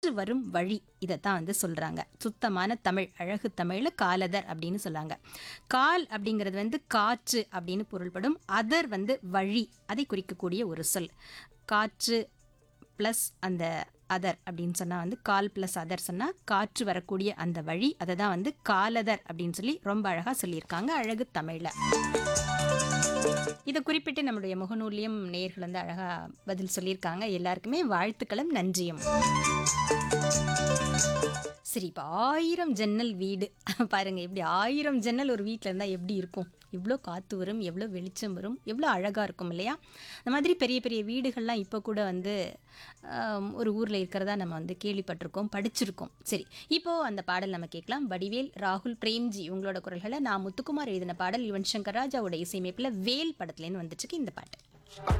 வரும் வழி இதைத்தான் வந்து சொல்கிறாங்க சுத்தமான தமிழ் அழகு தமிழில் காலதர் அப்படின்னு சொல்கிறாங்க கால் அப்படிங்கிறது வந்து காற்று அப்படின்னு பொருள்படும் அதர் வந்து வழி அதை குறிக்கக்கூடிய ஒரு சொல் காற்று ப்ளஸ் அந்த அதர் அப்படின்னு சொன்னால் வந்து கால் ப்ளஸ் அதர் சொன்னால் காற்று வரக்கூடிய அந்த வழி அதை தான் வந்து காலதர் அப்படின்னு சொல்லி ரொம்ப அழகாக சொல்லியிருக்காங்க அழகு தமிழில் இதை குறிப்பிட்டு நம்மளுடைய முகநூலியம் நேயர்கள் வந்து அழகாக பதில் சொல்லியிருக்காங்க எல்லாருக்குமே வாழ்த்துக்களும் நன்றியும் சரி இப்போ ஆயிரம் ஜன்னல் வீடு பாருங்க இப்படி ஆயிரம் ஜன்னல் ஒரு வீட்டில் இருந்தால் எப்படி இருக்கும் எவ்வளோ காற்று வரும் எவ்வளோ வெளிச்சம் வரும் எவ்வளோ அழகாக இருக்கும் இல்லையா இந்த மாதிரி பெரிய பெரிய வீடுகள்லாம் இப்போ கூட வந்து ஆம், ஒரு ஊரில் இருக்கிறதா நம்ம வந்து கேள்விப்பட்டிருக்கோம் படிச்சிருக்கோம் சரி இப்போது அந்த பாடல் நம்ம கேட்கலாம் வடிவேல் ராகுல் பிரேம்ஜி உங்களோட குரல்களை நான் முத்துக்குமார் எழுதின பாடல் யுவன் சங்கர் ராஜாவோட இசையமைப்பில் வேல் படத்துலேருந்து வந்துட்டுருக்கு இந்த பாட்டு